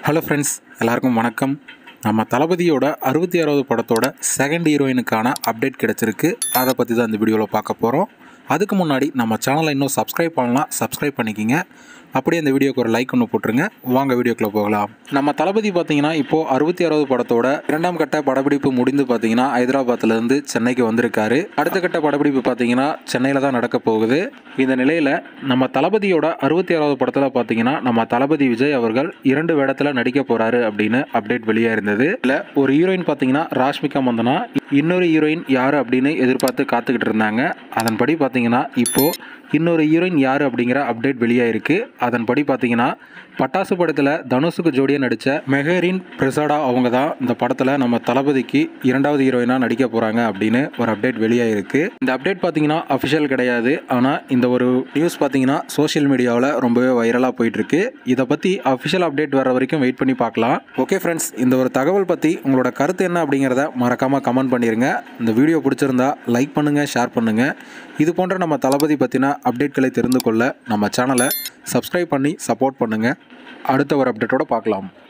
hello friends எல்லாருக்கும் வணக்கம் நம்ம தளபதியோட அறுபத்தி ஆறாவது படத்தோட செகண்ட் ஹீரோயினுக்கான அப்டேட் கிடச்சிருக்கு அதை பற்றி தான் இந்த வீடியோவில் பார்க்க போகிறோம் அதுக்கு முன்னாடி நம்ம சேனலை இன்னும் சப்ஸ்கிரைப் பண்ணலாம் சப்ஸ்கிரைப் பண்ணிக்கிங்க அப்படியே இந்த வீடியோக்கு ஒரு லைக் ஒன்று போட்டுருங்க வாங்க வீடியோக்குள்ளே போகலாம் நம்ம தளபதி பார்த்தீங்கன்னா இப்போது அறுபத்தி ஆறாவது படத்தோட இரண்டாம் கட்ட படப்பிடிப்பு முடிந்து பார்த்தீங்கன்னா ஹைதராபாத்லேருந்து சென்னைக்கு வந்திருக்காரு அடுத்த கட்ட படப்பிடிப்பு பார்த்தீங்கன்னா சென்னையில் தான் நடக்க போகுது இந்த நிலையில் நம்ம தளபதியோட அறுபத்தி ஆறாவது படத்தில் பார்த்தீங்கன்னா நம்ம தளபதி விஜய் அவர்கள் இரண்டு வேடத்தில் நடிக்க போகிறாரு அப்படின்னு அப்டேட் வெளியாக இருந்தது இல்லை ஒரு ஹீரோயின் பார்த்தீங்கன்னா ராஷ்மிகா மந்தனா இன்னொரு ஹீரோயின் யார் அப்படின்னு எதிர்பார்த்து காத்துக்கிட்டு இருந்தாங்க அதன்படி பார்த்தீங்கன்னா இப்போது இன்னொரு ஹீரோயின் யார் அப்படிங்கிற அப்டேட் வெளியாயிருக்கு அதன்படி பார்த்தீங்கன்னா பட்டாசு படத்தில் தனுஷுக்கு ஜோடியாக நடித்த மெஹரின் பிரசாடா அவங்க தான் இந்த படத்தில் நம்ம தளபதிக்கு இரண்டாவது ஹீரோயினாக நடிக்க போகிறாங்க அப்படின்னு ஒரு அப்டேட் வெளியாயிருக்கு இந்த அப்டேட் பார்த்தீங்கன்னா அஃபிஷியல் கிடையாது ஆனால் இந்த ஒரு நியூஸ் பார்த்தீங்கன்னா சோஷியல் மீடியாவில் ரொம்பவே வைரலாக போயிட்டுருக்கு இதை பற்றி அஃபிஷியல் அப்டேட் வர வரைக்கும் வெயிட் பண்ணி பார்க்கலாம் ஓகே ஃப்ரெண்ட்ஸ் இந்த ஒரு தகவல் பற்றி உங்களோட கருத்து என்ன அப்படிங்கிறத மறக்காமல் கமெண்ட் பண்ணிடுங்க இந்த வீடியோ பிடிச்சிருந்தா லைக் பண்ணுங்கள் ஷேர் பண்ணுங்கள் இது போன்ற நம்ம தளபதி பற்றின அப்டேட்களை தெரிந்து கொள்ள நம்ம சேனலை சப்ஸ்கிரைப் பண்ணி சப்போர்ட் பண்ணுங்கள் அடுத்த ஒரு அப்டேட்டோட பார்க்கலாம்